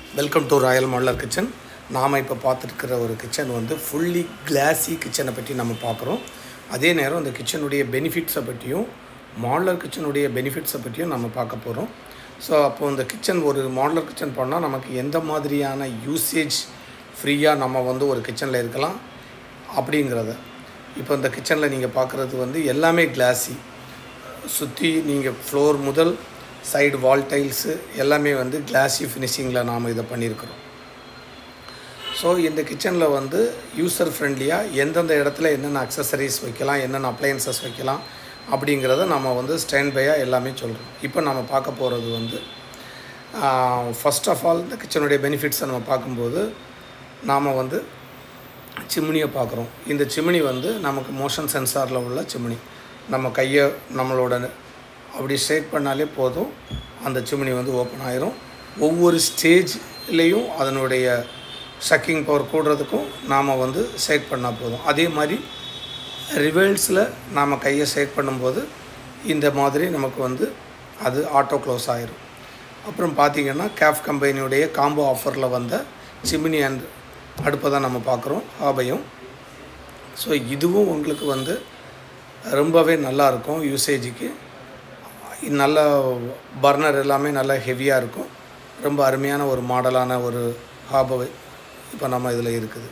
welcome to royal modular kitchen நாம் இப்போ பார்த்துருக்கிற ஒரு கிச்சன் வந்து ஃபுல்லி கிளாஸி கிச்சனை பற்றி நம்ம பார்க்குறோம் அதே நேரம் அந்த கிச்சனுடைய பெனிஃபிட்ஸை பற்றியும் மாடலர் கிச்சனுடைய பெனிஃபிட்ஸை பற்றியும் நம்ம பார்க்க போகிறோம் ஸோ அப்போது இந்த கிச்சன் ஒரு மாடலர் கிச்சன் பண்ணால் நமக்கு எந்த மாதிரியான யூசேஜ் ஃப்ரீயாக நம்ம வந்து ஒரு கிச்சனில் இருக்கலாம் அப்படிங்கிறத இப்போ இந்த கிச்சனில் நீங்கள் பார்க்குறது வந்து எல்லாமே கிளாஸி சுற்றி நீங்கள் ஃப்ளோர் முதல் சைடு வால் டைல்ஸு எல்லாமே வந்து கிளாஸி ஃபினிஷிங்கில் நாம் இதை பண்ணியிருக்கிறோம் ஸோ இந்த கிச்சனில் வந்து யூசர் ஃப்ரெண்ட்லியாக எந்தெந்த இடத்துல என்னென்ன அக்சசரிஸ் வைக்கலாம் என்னென்ன அப்ளையன்சஸ் வைக்கலாம் அப்படிங்கிறத நம்ம வந்து ஸ்டாண்ட் பையாக எல்லாமே சொல்கிறோம் இப்போ நம்ம பார்க்க போகிறது வந்து ஃபஸ்ட் ஆஃப் ஆல் இந்த கிச்சனுடைய பெனிஃபிட்ஸை நம்ம பார்க்கும்போது நாம் வந்து சிம்னியை பார்க்குறோம் இந்த சிம்னி வந்து நமக்கு மோஷன் சென்சாரில் உள்ள சிம்னி நம்ம கையை நம்மளோட அப்படி ஸ்ட்ரைட் பண்ணாலே போதும் அந்த சிம்னி வந்து ஓப்பன் ஆயிரும் ஒவ்வொரு ஸ்டேஜ்லேயும் அதனுடைய ஷக்கிங் பவர் கூடுறதுக்கும் நாம் வந்து ஸ்ட்ரைட் பண்ணால் போதும் அதே மாதிரி ரிவர்ஸில் நாம் கையை ஸ்ட்ரைட் பண்ணும்போது இந்த மாதிரி நமக்கு வந்து அது ஆட்டோ க்ளோஸ் ஆயிரும் அப்புறம் பார்த்திங்கன்னா கேஃப் கம்பெனியுடைய காம்போ ஆஃபரில் வந்த சிமினி அண்ட் அடுப்பை தான் நம்ம பார்க்குறோம் ஆபையும் ஸோ இதுவும் உங்களுக்கு வந்து ரொம்பவே நல்லாயிருக்கும் யூசேஜுக்கு நல்ல பர்னர் எல்லாமே நல்லா ஹெவியாக இருக்கும் ரொம்ப அருமையான ஒரு மாடலான ஒரு ஹாபை இப்போ நம்ம இதில் இருக்குது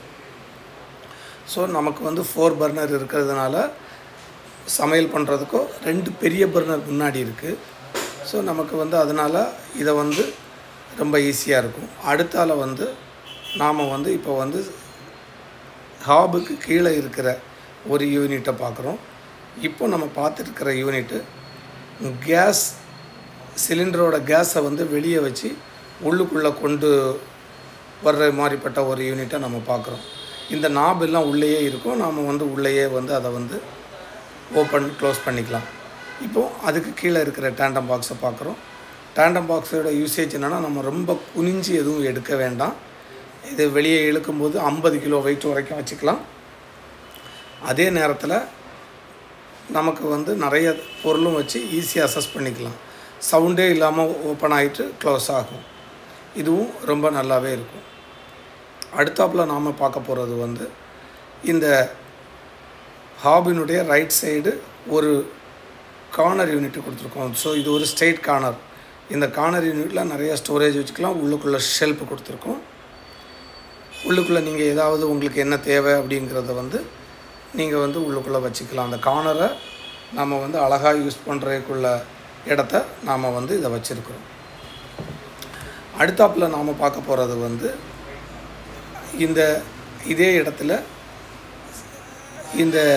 ஸோ நமக்கு வந்து ஃபோர் பர்னர் இருக்கிறதுனால சமையல் பண்ணுறதுக்கோ ரெண்டு பெரிய பர்னர் முன்னாடி இருக்குது ஸோ நமக்கு வந்து அதனால் இதை வந்து ரொம்ப ஈஸியாக இருக்கும் அடுத்தால வந்து நாம் வந்து இப்போ வந்து ஹாபுக்கு கீழே இருக்கிற ஒரு யூனிட்டை பார்க்குறோம் இப்போ நம்ம பார்த்துருக்கிற யூனிட்டு கேஸ் சிலிண்டரோட கேஸை வந்து வெளியே வச்சு உள்ளுக்குள்ளே கொண்டு வர்ற மாதிரிப்பட்ட ஒரு யூனிட்டை நம்ம பார்க்குறோம் இந்த நாப் எல்லாம் உள்ளேயே இருக்கும் நாம் வந்து உள்ளேயே வந்து அதை வந்து ஓப்பன் க்ளோஸ் பண்ணிக்கலாம் இப்போது அதுக்கு கீழே இருக்கிற டேண்டம் பாக்ஸை பார்க்குறோம் டேண்டம் பாக்ஸோட யூசேஜ் என்னென்னா நம்ம ரொம்ப குனிஞ்சு எதுவும் எடுக்க வேண்டாம் இது வெளியே இழுக்கும்போது ஐம்பது கிலோ வெயிட் வரைக்கும் வச்சுக்கலாம் அதே நேரத்தில் நமக்கு வந்து நிறைய பொருளும் வச்சு ஈஸியாக அசஸ் பண்ணிக்கலாம் சவுண்டே இல்லாமல் ஓப்பன் ஆகிட்டு க்ளோஸ் ஆகும் இதுவும் ரொம்ப நல்லாவே இருக்கும் அடுத்தாப்பில் நாம் பார்க்க போகிறது வந்து இந்த ஹாபினுடைய ரைட் சைடு ஒரு கார்னர் யூனிட் கொடுத்துருக்கோம் ஸோ இது ஒரு ஸ்ட்ரெயிட் கார்னர் இந்த கார்னர் யூனிட்டில் நிறைய ஸ்டோரேஜ் வச்சுக்கலாம் உள்ளுக்குள்ளே ஷெல்ஃப் கொடுத்துருக்கோம் உள்ளுக்குள்ளே நீங்கள் ஏதாவது உங்களுக்கு என்ன தேவை அப்படிங்கிறத வந்து நீங்கள் வந்து உள்ளுக்குள்ளே வச்சுக்கலாம் அந்த கார்னரை நம்ம வந்து அழகாக யூஸ் பண்ணுறதுக்குள்ள இடத்த நாம் வந்து இதை வச்சுருக்குறோம் அடுத்தாப்பில் நாம் பார்க்க போகிறது வந்து இந்த இதே இடத்துல இந்த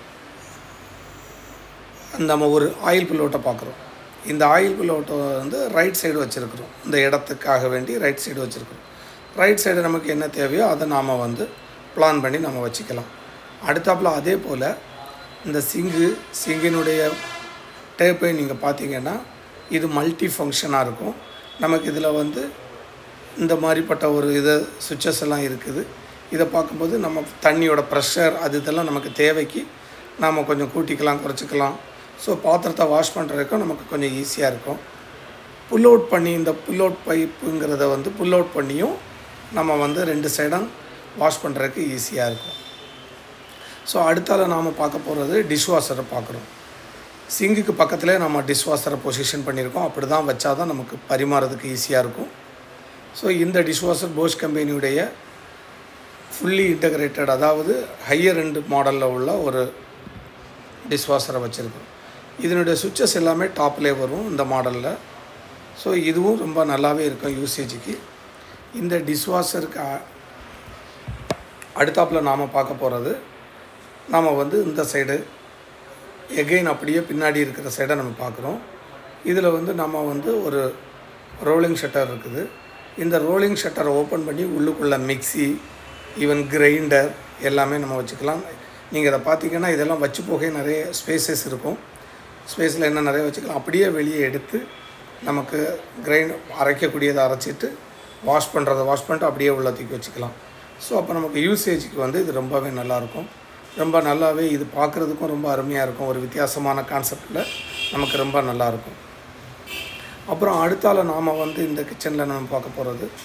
நம்ம ஒரு ஆயில் பில்லோட்டை பார்க்குறோம் இந்த ஆயில் பில்லோட்டை வந்து ரைட் சைடு வச்சுருக்குறோம் இந்த இடத்துக்காக வேண்டி ரைட் சைடு வச்சுருக்குறோம் ரைட் சைடு நமக்கு என்ன தேவையோ அதை நாம் வந்து பிளான் பண்ணி நம்ம வச்சுக்கலாம் அடுத்தாப்பில் அதே போல் இந்த சிங்கு சிங்கினுடைய டேப்பை நீங்கள் பார்த்தீங்கன்னா இது மல்டி ஃபங்க்ஷனாக இருக்கும் நமக்கு இதில் வந்து இந்த மாதிரிப்பட்ட ஒரு இதை சுவிட்சஸ் எல்லாம் இருக்குது இதை பார்க்கும்போது நம்ம தண்ணியோட ப்ரெஷர் அது இதெல்லாம் நமக்கு தேவைக்கு நாம் கொஞ்சம் கூட்டிக்கலாம் குறைச்சிக்கலாம் ஸோ பாத்திரத்தை வாஷ் பண்ணுறதுக்கும் நமக்கு கொஞ்சம் ஈஸியாக இருக்கும் புல் அவுட் பண்ணி இந்த புல் அவுட் பைப்புங்கிறத வந்து புல் அவுட் பண்ணியும் நம்ம வந்து ரெண்டு சைடும் வாஷ் பண்ணுறதுக்கு ஈஸியாக இருக்கும் ஸோ அடுத்தால நாம் பார்க்க போகிறது டிஷ்வாஷரை பார்க்குறோம் சிங்குக்கு பக்கத்துலேயே நம்ம டிஷ்வாஷரை பொசிஷன் பண்ணியிருக்கோம் அப்படி தான் வச்சா தான் நமக்கு பரிமாறதுக்கு ஈஸியாக இருக்கும் ஸோ இந்த டிஷ்வாஷர் போஷ் கம்பெனியுடைய ஃபுல்லி இன்டகிரேட்டட் அதாவது ஹையர் ரெண்டு மாடலில் உள்ள ஒரு டிஷ்வாஷரை வச்சுருக்கோம் இதனுடைய சுவிட்சஸ் எல்லாமே டாப்லேயே வரும் இந்த மாடலில் ஸோ இதுவும் ரொம்ப நல்லாவே இருக்கும் யூசேஜுக்கு இந்த டிஷ்வாஷருக்கு அடுத்தாப்பில் நாம் பார்க்க போகிறது நாம் வந்து இந்த சைடு எகெயின் அப்படியே பின்னாடி இருக்கிற சைடை நம்ம பார்க்குறோம் இதில் வந்து நம்ம வந்து ஒரு ரோலிங் ஷட்டர் இருக்குது இந்த ரோலிங் ஷட்டரை ஓப்பன் பண்ணி உள்ளுக்குள்ளே மிக்சி ஈவன் கிரைண்டர் எல்லாமே நம்ம வச்சுக்கலாம் நீங்கள் இதை பார்த்தீங்கன்னா இதெல்லாம் வச்சு போக நிறைய ஸ்பேசஸ் இருக்கும் ஸ்பேஸில் என்ன நிறைய வச்சுக்கலாம் அப்படியே வெளியே எடுத்து நமக்கு கிரைண்ட் அரைக்கக்கூடியதை அரைச்சிட்டு வாஷ் பண்ணுறதை வாஷ் பண்ணிட்டு அப்படியே உள்ள தூக்கி வச்சுக்கலாம் ஸோ அப்போ நமக்கு யூசேஜுக்கு வந்து இது ரொம்பவே நல்லாயிருக்கும் ரொம்ப நல்லாவே இது பார்க்குறதுக்கும் ரொம்ப அருமையாக இருக்கும் ஒரு வித்தியாசமான கான்செப்டில் நமக்கு ரொம்ப நல்லாயிருக்கும் அப்புறம் அடுத்தால நாம் வந்து இந்த கிச்சனில் நம்ம பார்க்க போகிறது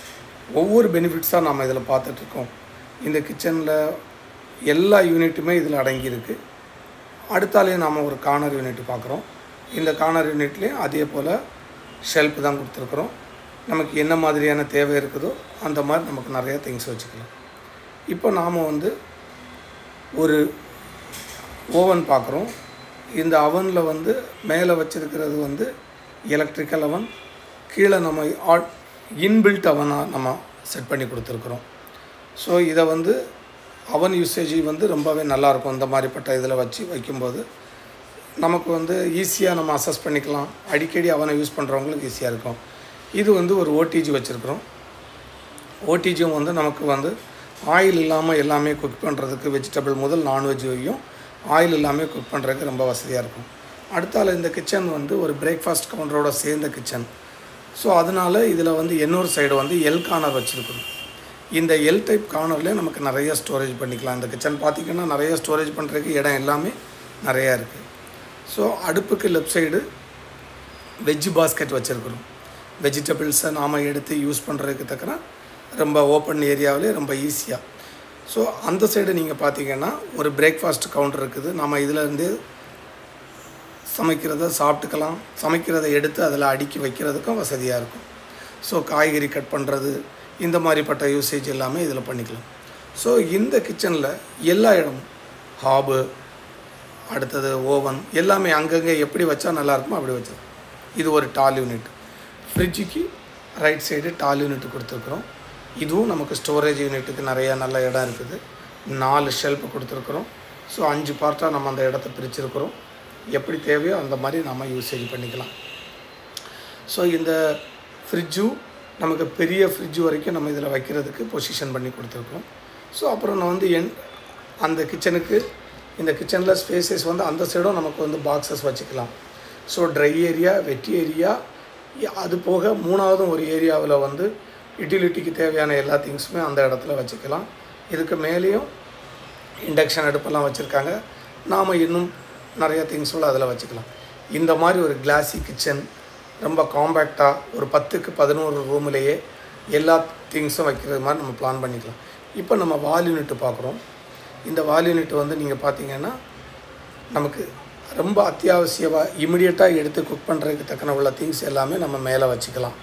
ஒவ்வொரு பெனிஃபிட்ஸாக நம்ம இதில் பார்த்துட்ருக்கோம் இந்த கிச்சனில் எல்லா யூனிட்டுமே இதில் அடங்கியிருக்கு அடுத்தாலே நாம் ஒரு கார்னர் யூனிட் பார்க்குறோம் இந்த கார்னர் யூனிட்லேயும் அதே போல் ஷெல்ஃப் தான் கொடுத்துருக்குறோம் நமக்கு என்ன மாதிரியான தேவை இருக்குதோ அந்த மாதிரி நமக்கு நிறைய திங்ஸ் வச்சுக்கலாம் இப்போ நாம் வந்து ஒரு ஓவன் பார்க்குறோம் இந்த அவனில் வந்து மேலே வச்சுருக்கிறது வந்து எலக்ட்ரிக்கல் அவன் கீழே நம்ம ஆட் இன்பில்ட் அவனாக நம்ம செட் பண்ணி கொடுத்துருக்குறோம் ஸோ இதை வந்து அவன் யூசேஜ் வந்து ரொம்பவே நல்லாயிருக்கும் இந்த மாதிரிப்பட்ட இதில் வச்சு வைக்கும்போது நமக்கு வந்து ஈஸியாக நம்ம அசஸ் பண்ணிக்கலாம் அடிக்கடி அவனை யூஸ் பண்ணுறவங்களுக்கு ஈஸியாக இருக்கும் இது வந்து ஒரு ஓடிஜி வச்சுருக்குறோம் ஓடிஜியும் வந்து நமக்கு வந்து ஆயில் இல்லாமல் எல்லாமே குக் பண்ணுறதுக்கு வெஜிடபிள் முதல் நான்வெஜ் வரையும் ஆயில் இல்லாமல் குக் பண்ணுறதுக்கு ரொம்ப வசதியாக இருக்கும் அடுத்தால இந்த கிச்சன் வந்து ஒரு பிரேக்ஃபாஸ்ட் கவுண்டரோட சேர்ந்த கிச்சன் ஸோ அதனால் இதில் வந்து இன்னொரு சைடு வந்து எல் கார்னர் வச்சுருக்கணும் இந்த எல் டைப் கார்னர்லேயே நமக்கு நிறைய ஸ்டோரேஜ் பண்ணிக்கலாம் இந்த கிச்சன் பார்த்திங்கன்னா நிறைய ஸ்டோரேஜ் பண்ணுறதுக்கு இடம் எல்லாமே நிறையா இருக்குது ஸோ அடுப்புக்கு லெஃப்ட் சைடு வெஜ் பாஸ்கெட் வச்சுருக்குறோம் வெஜிடபிள்ஸை நாம் எடுத்து யூஸ் பண்ணுறதுக்கு தக்கன ரொம்ப ஓப்பன் ஏரியாவிலே ரொம்ப ஈஸியாக ஸோ அந்த சைடு நீங்கள் பார்த்தீங்கன்னா ஒரு பிரேக்ஃபாஸ்ட் கவுண்டர் இருக்குது நம்ம இதிலேருந்து சமைக்கிறத சாப்பிட்டுக்கலாம் சமைக்கிறதை எடுத்து அதில் அடுக்கி வைக்கிறதுக்கும் வசதியாக இருக்கும் ஸோ காய்கறி கட் பண்ணுறது இந்த மாதிரிப்பட்ட யூசேஜ் எல்லாமே இதில் பண்ணிக்கலாம் ஸோ இந்த கிச்சனில் எல்லா இடமும் ஹாபு அடுத்தது ஓவன் எல்லாமே அங்கங்கே எப்படி வச்சா நல்லாயிருக்குமோ அப்படி வச்சது இது ஒரு டால் யூனிட் ஃப்ரிட்ஜுக்கு ரைட் சைடு டால் யூனிட் கொடுத்துருக்குறோம் இதுவும் நமக்கு ஸ்டோரேஜ் யூனிட்டுக்கு நிறையா நல்ல இடம் இருக்குது நாலு ஷெல்ஃப் கொடுத்துருக்குறோம் ஸோ அஞ்சு பார்ட்டாக நம்ம அந்த இடத்த பிரிச்சிருக்கிறோம் எப்படி தேவையோ அந்த மாதிரி நம்ம யூசேஜ் பண்ணிக்கலாம் ஸோ இந்த ஃப்ரிட்ஜும் நமக்கு பெரிய ஃப்ரிட்ஜ் வரைக்கும் நம்ம இதில் வைக்கிறதுக்கு பொசிஷன் பண்ணி கொடுத்துருக்கோம் ஸோ அப்புறம் நான் வந்து என் அந்த கிச்சனுக்கு இந்த கிச்சனில் ஸ்பேசஸ் வந்து அந்த சைடும் நமக்கு வந்து பாக்ஸஸ் வச்சுக்கலாம் so dry area wet area அது போக மூணாவதும் ஒரு ஏரியாவில் வந்து யூட்டிலிட்டிக்கு தேவையான எல்லா திங்ஸுமே அந்த இடத்துல வச்சுக்கலாம் இதுக்கு மேலேயும் இண்டக்ஷன் அடுப்பெல்லாம் வச்சுருக்காங்க நாம் இன்னும் நிறைய திங்ஸும் அதில் வச்சுக்கலாம் இந்த மாதிரி ஒரு கிளாஸி கிச்சன் ரொம்ப காம்பேக்டாக ஒரு பத்துக்கு பதினோரு ரூம்லேயே எல்லா திங்ஸும் வைக்கிறது மாதிரி நம்ம பிளான் பண்ணிக்கலாம் இப்போ நம்ம வால் யூனிட் பார்க்குறோம் இந்த வால் யூனிட் வந்து நீங்கள் பார்த்தீங்கன்னா நமக்கு ரொம்ப அத்தியாவசியமாக இமிடியட்டாக எடுத்து குக் பண்ணுறதுக்கு தக்கன உள்ள திங்ஸ் எல்லாமே நம்ம மேலே வச்சுக்கலாம்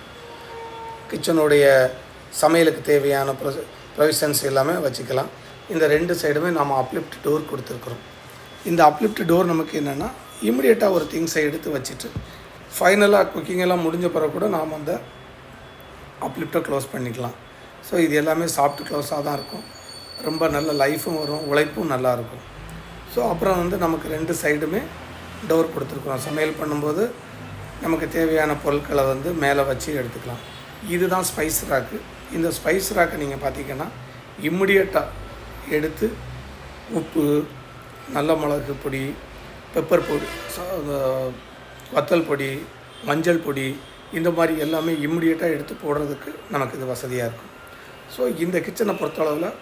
கிச்சனுடைய சமையலுக்கு தேவையான ப்ரொ ப்ரொவிஷன்ஸ் எல்லாமே வச்சுக்கலாம் இந்த ரெண்டு சைடுமே நம்ம அப்லிஃப்ட் டோர் கொடுத்துருக்குறோம் இந்த அப்லிஃப்ட் டோர் நமக்கு என்னென்னா இமிடியட்டாக ஒரு திங்ஸை எடுத்து வச்சுட்டு ஃபைனலாக குக்கிங் எல்லாம் முடிஞ்ச பிறகு கூட நாம் அந்த அப்லிஃப்ட்டை க்ளோஸ் பண்ணிக்கலாம் ஸோ இது எல்லாமே சாஃப்ட் க்ளோஸாக தான் இருக்கும் ரொம்ப நல்ல லைஃபும் வரும் உழைப்பும் நல்லா இருக்கும் ஸோ அப்புறம் வந்து நமக்கு ரெண்டு சைடுமே டோர் கொடுத்துருக்குறோம் சமையல் பண்ணும்போது நமக்கு தேவையான பொருட்களை வந்து மேலே வச்சு எடுத்துக்கலாம் இதுதான் ஸ்பைஸ் ராக்கு இந்த ஸ்பைஸ் ராக்கை நீங்கள் பார்த்தீங்கன்னா இம்மிடியட்டாக எடுத்து உப்பு நல்ல மிளகு பொடி பெப்பர் பொடி ச- அஹ் வத்தல் பொடி மஞ்சள் பொடி இந்த மாதிரி எல்லாமே இம்மிடியட்டாக எடுத்து போடுறதுக்கு நமக்கு இது வசதியாக இருக்கும் ஸோ இந்த கிச்சனை பொறுத்தளவில்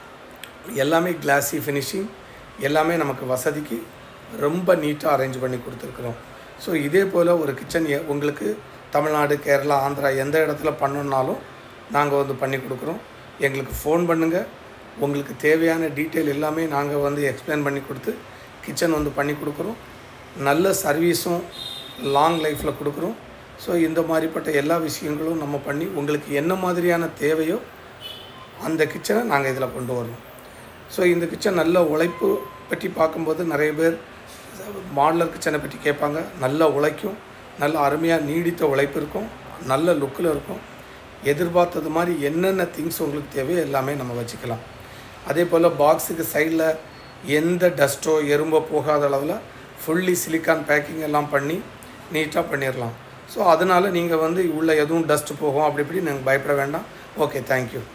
எல்லாமே கிளாஸி ஃபினிஷிங் எல்லாமே நமக்கு வசதிக்கு ரொம்ப நீட்டாக அரேஞ்ச் பண்ணி கொடுத்துருக்குறோம் ஸோ இதே போல் ஒரு கிச்சன் உங்களுக்கு தமிழ்நாடு கேரளா ஆந்திரா எந்த இடத்துல பண்ணணுன்னாலும் நாங்கள் வந்து பண்ணி கொடுக்குறோம் எங்களுக்கு ஃபோன் பண்ணுங்கள் உங்களுக்கு தேவையான டீட்டெயில் எல்லாமே நாங்கள் வந்து எக்ஸ்பிளைன் பண்ணி கொடுத்து கிச்சன் வந்து பண்ணி கொடுக்குறோம் நல்ல சர்வீஸும் லாங் லைஃப்பில் கொடுக்குறோம் ஸோ இந்த மாதிரிப்பட்ட எல்லா விஷயங்களும் நம்ம பண்ணி உங்களுக்கு என்ன மாதிரியான தேவையோ அந்த கிச்சனை நாங்கள் இதில் கொண்டு வரோம் ஸோ இந்த கிச்சன் நல்ல உழைப்பு பற்றி பார்க்கும்போது நிறைய பேர் மாடலர் கிச்சனை பற்றி கேட்பாங்க நல்லா உழைக்கும் நல்ல அருமையாக நீடித்த உழைப்பு இருக்கும் நல்ல லுக்கில் இருக்கும் எதிர்பார்த்தது மாதிரி என்னென்ன திங்ஸ் உங்களுக்கு தேவையோ எல்லாமே நம்ம வச்சுக்கலாம் அதே போல் பாக்ஸுக்கு சைடில் எந்த டஸ்ட்டோ எறும்போ போகாத அளவில் ஃபுல்லி சிலிக்கான் பேக்கிங் எல்லாம் பண்ணி நீட்டாக பண்ணிடலாம் ஸோ அதனால் நீங்கள் வந்து உள்ள எதுவும் டஸ்ட் போகும் அப்படி இப்படி நீங்கள் பயப்பட வேண்டாம் ஓகே தேங்க்யூ